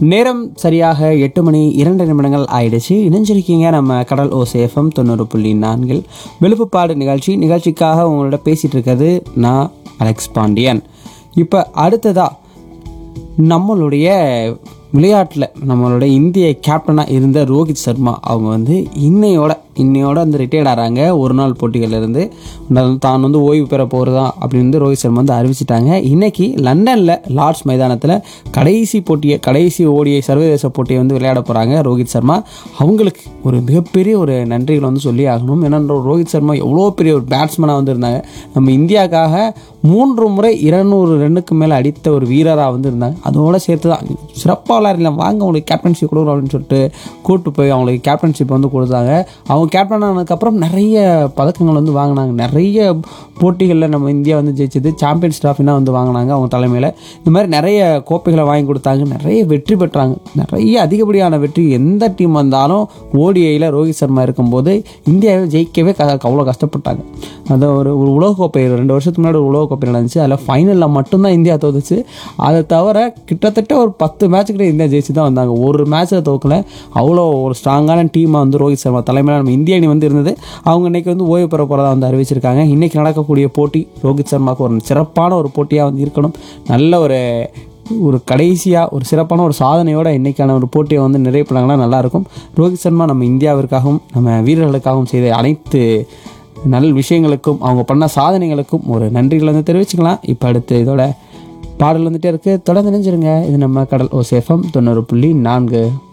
நேரம் சரியாக எட்டு மணி இரண்டு நிமிடங்கள் ஆயிடுச்சு இணைஞ்சிருக்கீங்க நம்ம கடல் ஓசேஃபம் தொண்ணூறு புள்ளி நான்கில் விழுப்புப்பாடு நிகழ்ச்சி நிகழ்ச்சிக்காக உங்களோட பேசிகிட்டு இருக்கிறது நான் அலெக்ஸ் பாண்டியன் இப்போ அடுத்ததா நம்மளுடைய விளையாட்டில் நம்மளோட இந்திய கேப்டனாக இருந்த ரோஹித் சர்மா அவங்க வந்து இன்னையோட இன்னையோட வந்து ரிட்டையர்ட் ஆகிறாங்க ஒரு நாள் போட்டிகள்ல இருந்து நான் தான் வந்து ஓய்வு பெற போகிறதா அப்படின்னு வந்து ரோஹித் சர்மா வந்து அறிவிச்சிட்டாங்க இன்னைக்கு லண்டனில் லார்ட்ஸ் மைதானத்தில் கடைசி போட்டியை கடைசி ஓடிய சர்வதேச போட்டியை வந்து விளையாட போகிறாங்க ரோஹித் சர்மா அவங்களுக்கு ஒரு மிகப்பெரிய ஒரு நன்றிகள் வந்து சொல்லி ஆகணும் ஏன்னா ரோஹித் சர்மா எவ்வளோ பெரிய ஒரு பேட்ஸ்மேனாக வந்து இருந்தாங்க நம்ம இந்தியாவுக்காக மூன்று முறை இருநூறு ரன்னுக்கு மேலே அடித்த ஒரு வீரராக வந்து இருந்தாங்க அதோட சேர்த்து தான் சிறப்பாக விளையாடல வாங்க அவங்களுக்கு கேப்டன்ஷிப் கொடுக்குறோம் அப்படின்னு சொல்லிட்டு கூப்பிட்டு போய் அவங்களுக்கு கேப்டன்ஷிப் வந்து கொடுத்தாங்க அவங்க கேப்டன் ஆனதுக்கப்புறம் நிறைய பதக்கங்கள் வந்து வாங்கினாங்க நிறைய போட்டிகளில் நம்ம இந்தியா வந்து ஜெயிச்சது சாம்பியன்ஸ் ட்ராஃபினா வந்து வாங்கினாங்க அவங்க தலைமையில் இந்த மாதிரி நிறைய கோப்பைகளை வாங்கி கொடுத்தாங்க நிறைய வெற்றி பெற்றாங்க நிறைய அதிகப்படியான வெற்றி எந்த டீம் வந்தாலும் ஓடிஐயில் ரோஹித் சர்மா இருக்கும்போது இந்தியாவை ஜெயிக்கவே க அவ்வளோ கஷ்டப்பட்டாங்க அது ஒரு ஒரு உலகக்கோப்பை ரெண்டு வருஷத்துக்கு முன்னாடி ஒரு உலகக்கோப்பை நடந்துச்சு அதில் ஃபைனலில் மட்டும்தான் இந்தியா தோத்துச்சு அதை தவிர கிட்டத்தட்ட ஒரு பத்து மேட்ச் கிட்ட இந்தியா ஜெயிச்சு தான் வந்தாங்க ஒரு மேட்ச்சில் தோக்கல அவ்வளோ ஒரு ஸ்ட்ராங்கான டீமாக வந்து ரோஹித் சர்மா தலைமையில் நம்ம இந்திய அணி வந்து இருந்தது அவங்க இன்னைக்கு வந்து ஓய்வு பெற போகிறதா வந்து அறிவிச்சிருக்காங்க இன்னைக்கு நடக்கக்கூடிய போட்டி ரோஹித் சர்மாவுக்கு ஒரு சிறப்பான ஒரு போட்டியாக வந்து இருக்கணும் நல்ல ஒரு ஒரு கடைசியாக ஒரு சிறப்பான ஒரு சாதனையோட இன்னைக்கான ஒரு போட்டியை வந்து நிறைவு பண்ணாங்கன்னா நல்லாயிருக்கும் ரோஹித் சர்மா நம்ம இந்தியாவிற்காகவும் நம்ம வீரர்களுக்காகவும் செய்த அனைத்து நல்ல விஷயங்களுக்கும் அவங்க பண்ண சாதனைகளுக்கும் ஒரு நன்றிகளை வந்து தெரிவிச்சுக்கலாம் இப்போ அடுத்து இதோட பாடல் வந்துட்டே இருக்குது தொடர்ந்து நினைஞ்சிருங்க இது நம்ம கடல் ஓ சேஃபம் தொண்ணூறு புள்ளி நான்கு